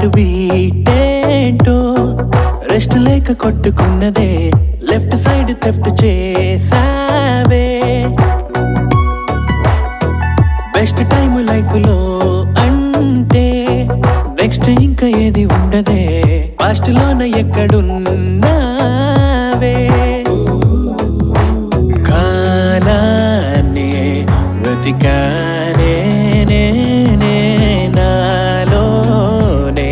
heart beat ఏంటో rest లేక కొట్టుకున్నదే లెఫ్ట్ సైడ్ థెఫ్ట్ చేసావే బెస్ట్ టైం లైఫ్ లో అంటే నెక్స్ట్ ఇంకా ఏది ఉండదే పాస్ట్ లోన ఎక్కడున్నావే కాలాన్ని వెతికానే నేనే నాలోనే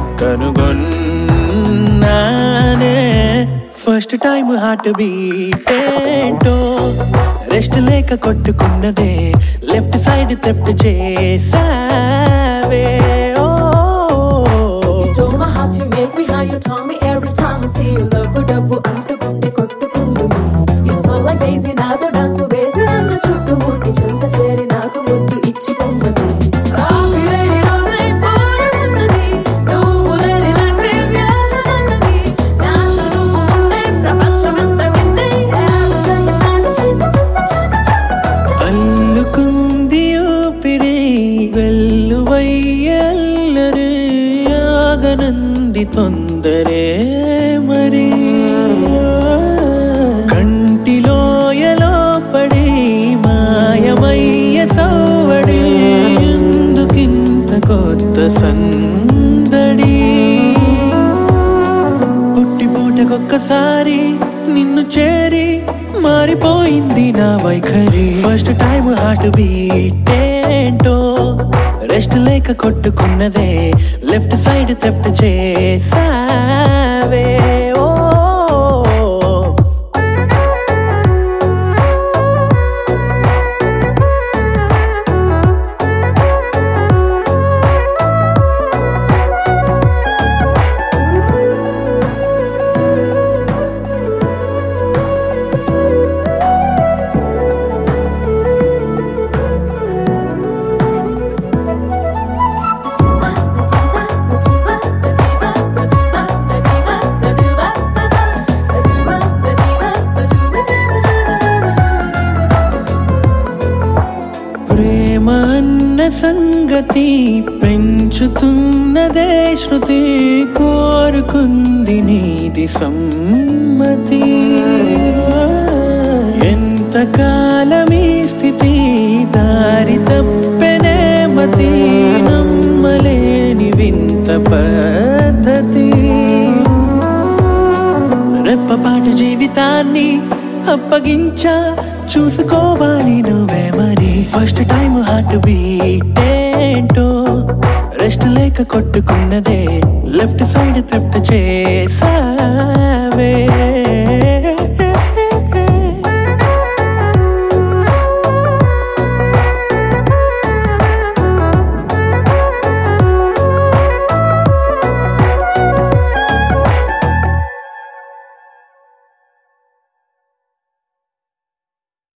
కనుగొన్నానే ఫస్ట్ టైం హార్ట్ బీట్ ఏంటో రెస్ట్ లేక కొట్టుకున్నదే లెఫ్ట్ సైడ్ థెఫ్ట్ చేసావే ఓ You stole my heart, you make me high, you taught me every time I see you love డబ్బు అంటుకుంటే కొట్టుకుంటుంది You smell like daisy నాతో డాన్స్ వేసి నన్ను చుట్టుముట్టి చెంత చేరి నాకు ముద్దు ఇచ్చి పొంగది కాఫీ లేని రోజై పోరనున్నది నువ్వు లేని life ఏం వెళ్ళమన్నది నాతో నువ్వు ఉండే ప్రపంచమంతా వింటే Every second night she's a అల్లుకుంది ఊపిరి వెల్లువయ్యల్లరి ఆగనంది తొందరే మరి కంటిలోయలో పడి మాయమయ్య సవ్వడి ఎందుకింత కొత్త సందడి పుట్టి పూటకొక్కసారి నిన్ను చేరి మారిపోయింది నా వైఖరి ఫస్ట్ టైం హార్ట్ బీట్ ఏంటో రెస్ట్ లేక కొట్టుకున్నదే లెఫ్ట్ సైడ్ థెఫ్ట్ చేసావే ఓ ప్రేమ అన్న సంగతి పెంచుతున్నదే శృతి కోరుకుంది నీది సమ్మతి ఎంతకాలమీ స్థితి దారి తప్పెనే మతి నమ్మలేని వింత పద్ధతి రెప్పపాటు జీవితాన్ని అప్పగించా చూసుకోవాలి నువ్వే మరి ఫస్ట్ టైం హార్ట్ బీట్ ఏంటో రెస్ట్ లేక కొట్టుకున్నదే లెఫ్ట్ సైడ్ థెఫ్ట్ చేసా